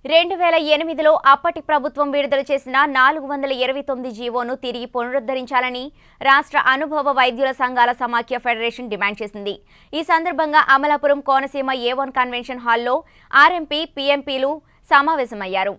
రెండు వేల ఎనిమిదిలో అప్పటి ప్రభుత్వం విడుదల చేసిన నాలుగు వందల ఇరవై తొమ్మిది జీవోను తిరిగి పునరుద్ధరించాలని రాష్ట్ర అనుభవ వైద్యుల సంఘాల సమాఖ్య ఫెడరేషన్ డిమాండ్ చేసింది ఈ సందర్భంగా Amalapuram Konaseema A one convention హాల్లో ఆర్ఎంపీ పీఎంపీలు సమావేశమయ్యారు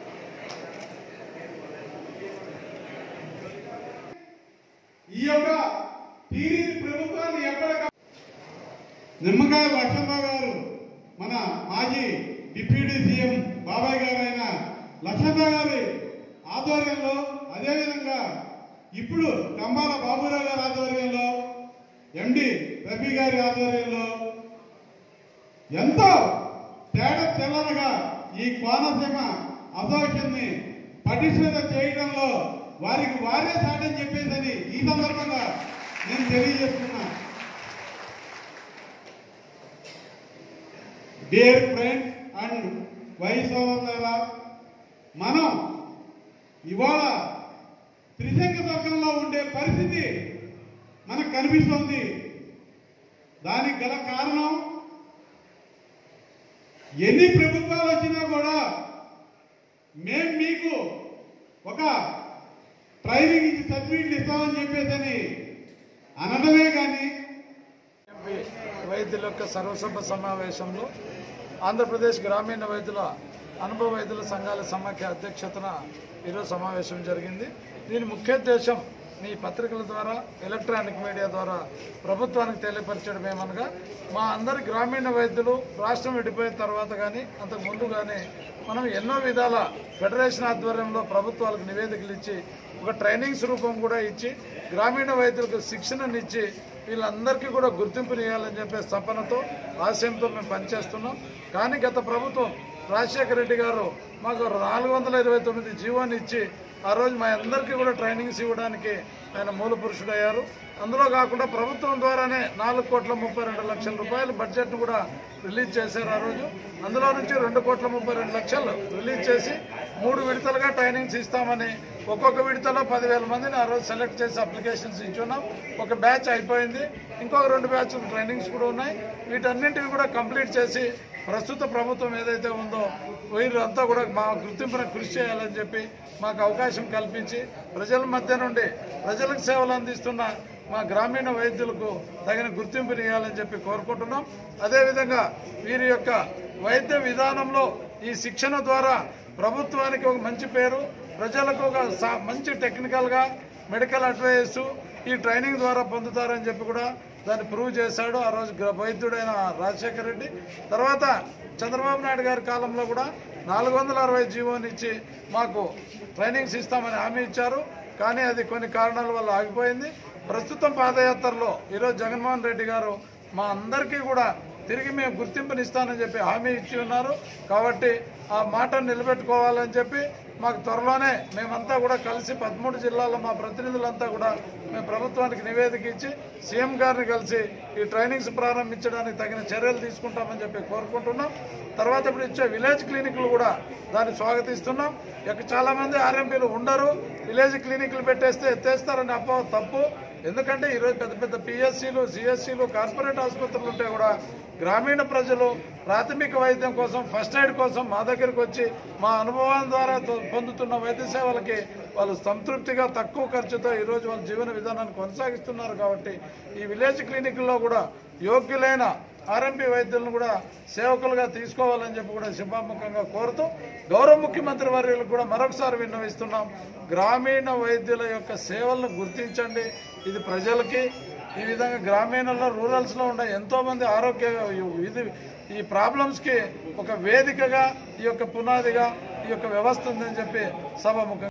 ఈ యొక్క టీడీపీ ప్రభుత్వాన్ని ఎప్పటికప్పుడు నిమ్మకాయ లక్ష్మణరావు గారు మన మాజీ డిప్యూటీ సీఎం బాబాయ్ గారు అయిన లక్ష్మణరావు గారి ఆధ్వర్యంలో అదేవిధంగా ఇప్పుడు కంబాల బాబురావు గారి ఆధ్వర్యంలో ఎండి రఫీ గారి ఆధ్వర్యంలో ఎంతో తేట తెల్లనగా ఈ కోనసీమ అసోసియేషన్ ని పటిష్టత చేయడంలో వారికి వారే సాటని చెప్పేసని ఈ సందర్భంగా నేను తెలియజేస్తున్నా డియర్ ఫ్రెండ్స్ అండ్ వైస్ సోదరులారా మనం ఇవాళ త్రిశంక స్వర్గంలో ఉండే పరిస్థితి మనకు కనిపిస్తుంది దానికి గల కారణం ఎన్ని ప్రభుత్వాలు వచ్చినా కూడా మేం మీకు ఒక ట్రైనింగ్ ఇచ్చి సర్టిఫికెట్లు ఇస్తామని చెప్పేసని అనడమే కానీ ఎంపీ వైద్యుల యొక్క సర్వసభ సమావేశంలో ఆంధ్రప్రదేశ్ గ్రామీణ వైద్యుల అనుభవ వైద్యుల సంఘాల సమాఖ్య అధ్యక్షతన ఈరోజు సమావేశం జరిగింది దీని ముఖ్య ఉద్దేశం మీ పత్రికల ద్వారా ఎలక్ట్రానిక్ మీడియా ద్వారా ప్రభుత్వానికి తెలియపరచడం ఏమనగా మా అందరి గ్రామీణ వైద్యులు రాష్ట్రం విడిపోయిన తర్వాత కానీ అంతకు ముందు కానీ మనం ఎన్నో విధాల ఫెడరేషన్ ఆధ్వర్యంలో ప్రభుత్వాలకు నివేదికలు ఇచ్చి ఒక ట్రైనింగ్స్ రూపం కూడా ఇచ్చి గ్రామీణ వైద్యులకు శిక్షణనిచ్చి వీళ్ళందరికీ కూడా గుర్తింపునియాలని చెప్పే తపనతో ఆశయంతో మేము పనిచేస్తున్నాం కానీ గత ప్రభుత్వం రాజశేఖర రెడ్డి గారు మాకు నాలుగు వందల ఇరవై తొమ్మిది జీవోని ఇచ్చి ఆ రోజు మా అందరికీ కూడా ట్రైనింగ్స్ ఇవ్వడానికి ఆయన మూల పురుషుడయ్యారు అందులో కాకుండా ప్రభుత్వం ద్వారానే నాలుగు కోట్ల ముప్పై రెండు లక్షల రూపాయల బడ్జెట్ను కూడా రిలీజ్ చేశారు ఆ రోజు అందులో నుంచి రెండు కోట్ల ముప్పై రెండు లక్షలు రిలీజ్ చేసి మూడు విడతలుగా ట్రైనింగ్స్ ఇస్తామని ఒక్కొక్క విడతలో పదివేల మందిని ఆ రోజు సెలెక్ట్ చేసి అప్లికేషన్స్ ఇచ్చున్నాం ఒక బ్యాచ్ అయిపోయింది ఇంకొక రెండు బ్యాచ్లు ట్రైనింగ్స్ కూడా ఉన్నాయి వీటన్నింటిని కూడా కంప్లీట్ చేసి ప్రస్తుత ప్రభుత్వం ఏదైతే ఉందో వీరంతా కూడా మా గుర్తింపున కృషి చేయాలని చెప్పి మాకు అవకాశం కల్పించి ప్రజల మధ్య నుండి ప్రజలకు సేవలు అందిస్తున్న మా గ్రామీణ వైద్యులకు తగిన గుర్తింపుని ఇవ్వాలని చెప్పి కోరుకుంటున్నాం అదేవిధంగా వీరి యొక్క వైద్య విధానంలో ఈ శిక్షణ ద్వారా ప్రభుత్వానికి ఒక మంచి పేరు ప్రజలకు ఒక సా- మంచి టెక్నికల్గా మెడికల్ అడ్వైస్ ఈ ట్రైనింగ్ ద్వారా పొందుతారని చెప్పి కూడా దాన్ని ప్రూవ్ చేశాడు ఆ రోజు గ్ర- వైద్యుడైన రాజశేఖర రెడ్డి తర్వాత చంద్రబాబు నాయుడు గారి కాలంలో కూడా నాలుగు వందల అరవై జీవోని ఇచ్చి మాకు ట్రైనింగ్స్ ఇస్తామని హామీ ఇచ్చారు కానీ అది కొన్ని కారణాల వల్ల ఆగిపోయింది ప్రస్తుతం పాదయాత్రలో ఈరోజు జగన్మోహన్ రెడ్డి గారు మా అందరికీ కూడా తిరిగి మేము గుర్తింపునిస్తానని చెప్పి హామీ ఇచ్చి ఉన్నారు కాబట్టి ఆ మాటను నిలబెట్టుకోవాలని చెప్పి మాకు త్వరలోనే మేమంతా కూడా కలిసి పదమూడు జిల్లాల్లో మా ప్రతినిధులంతా కూడా మేము ప్రభుత్వానికి నివేదిక ఇచ్చి సీఎం గారిని కలిసి ఈ ట్రైనింగ్స్ ప్రారంభించడానికి తగిన చర్యలు తీసుకుంటామని చెప్పి కోరుకుంటున్నాం తర్వాత ఇప్పుడు ఇచ్చే విలేజ్ క్లినిక్లు కూడా దాన్ని స్వాగతిస్తున్నాం ఇక చాలా మంది ఆర్ఎంపీలు ఉండరు విలేజ్ క్లినిక్లు పెట్టేస్తే ఎత్తేస్తారని అప్ప తప్పు ఎందుకంటే ఈరోజు పెద్ద పెద్ద పిఎస్సీలు సిఎస్సీలు కార్పొరేట్ ఆసుపత్రులు ఉంటే కూడా గ్రామీణ ప్రజలు ప్రాథమిక వైద్యం కోసం ఫస్ట్ ఎయిడ్ కోసం మా దగ్గరికి వచ్చి మా అనుభవం ద్వారా తొ- పొందుతున్న వైద్య సేవలకి వాళ్ళు సంతృప్తిగా తక్కువ ఖర్చుతో ఈరోజు వాళ్ళ జీవన విధానాన్ని కొనసాగిస్తున్నారు కాబట్టి ఈ విలేజ్ క్లినిక్లో కూడా యోగ్యులైన ఆర్ఎంపీ వైద్యులను కూడా సేవకులుగా తీసుకోవాలని చెప్పి కూడా శుభాముఖంగా కోరుతూ గౌరవ ముఖ్యమంత్రి వర్యులకు కూడా మరొకసారి విన్నవిస్తున్నాం గ్రామీణ వైద్యుల యొక్క సేవలను గుర్తించండి ఇది ప్రజలకి ఈ విధంగా గ్రామీణంలో రూరల్స్లో ఉండే ఎంతో మంది ఆరోగ్య ఇది ఈ ప్రాబ్లమ్స్కి ఒక వేదికగా ఈ యొక్క పునాదిగా ఈ యొక్క వ్యవస్థ ఉందని చెప్పి సభాముఖంగా